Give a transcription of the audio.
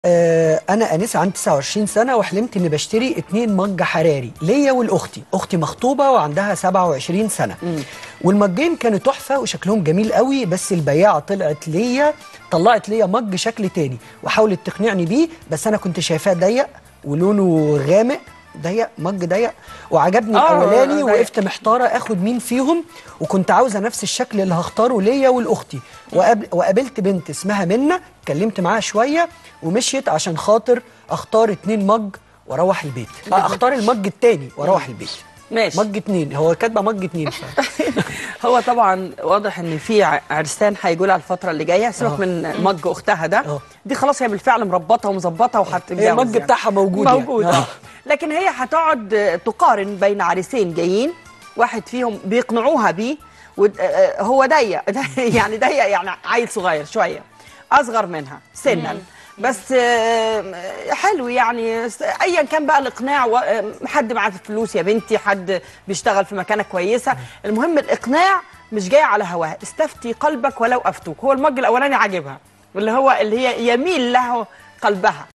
آه، انا انسه عندي 29 سنه وحلمت اني بشتري اتنين مج حراري ليا ولاختي اختي مخطوبه وعندها 27 سنه والمجين كانوا تحفه وشكلهم جميل قوي بس البياعه طلعت ليا طلعت ليا مج شكل تاني وحاولت تقنعني بيه بس انا كنت شايفاه ضيق ولونه غامق ضيق مج ضيق وعجبني آه، الاولاني ضيق. وقفت محتاره اخد مين فيهم وكنت عاوزه نفس الشكل اللي هختاره ليا ولاختي وقابل وقابلت بنت اسمها منى اتكلمت معاها شويه ومشيت عشان خاطر اختار اتنين مج واروح البيت آه، اختار المج التاني واروح البيت ماشي. مج اتنين هو كاتبه مج اتنين ف... هو طبعا واضح ان في ع- عرسان هيجوا لها الفتره اللي جايه سيبك آه. من مج اختها ده آه. دي خلاص هي بالفعل مربطه ومظبطه وهتتجوز هي المج بتاعها موجود يعني. موجود آه. آه. لكن هي هتقعد آه، تقارن بين عريسين جايين واحد فيهم بيقنعوها بيه ود- آه، آه، هو ضيق يعني ضيق يعني عيل صغير شويه اصغر منها سنا بس آه، حلو يعني س- ايا كان بقى الاقناع و- آه، حد معاه فلوس يا بنتي حد بيشتغل في مكانه كويسه المهم الاقناع مش جاي على هواها استفتي قلبك ولو افتوك هو المج الاولاني عاجبها اللي هو اللي هي يميل له قلبها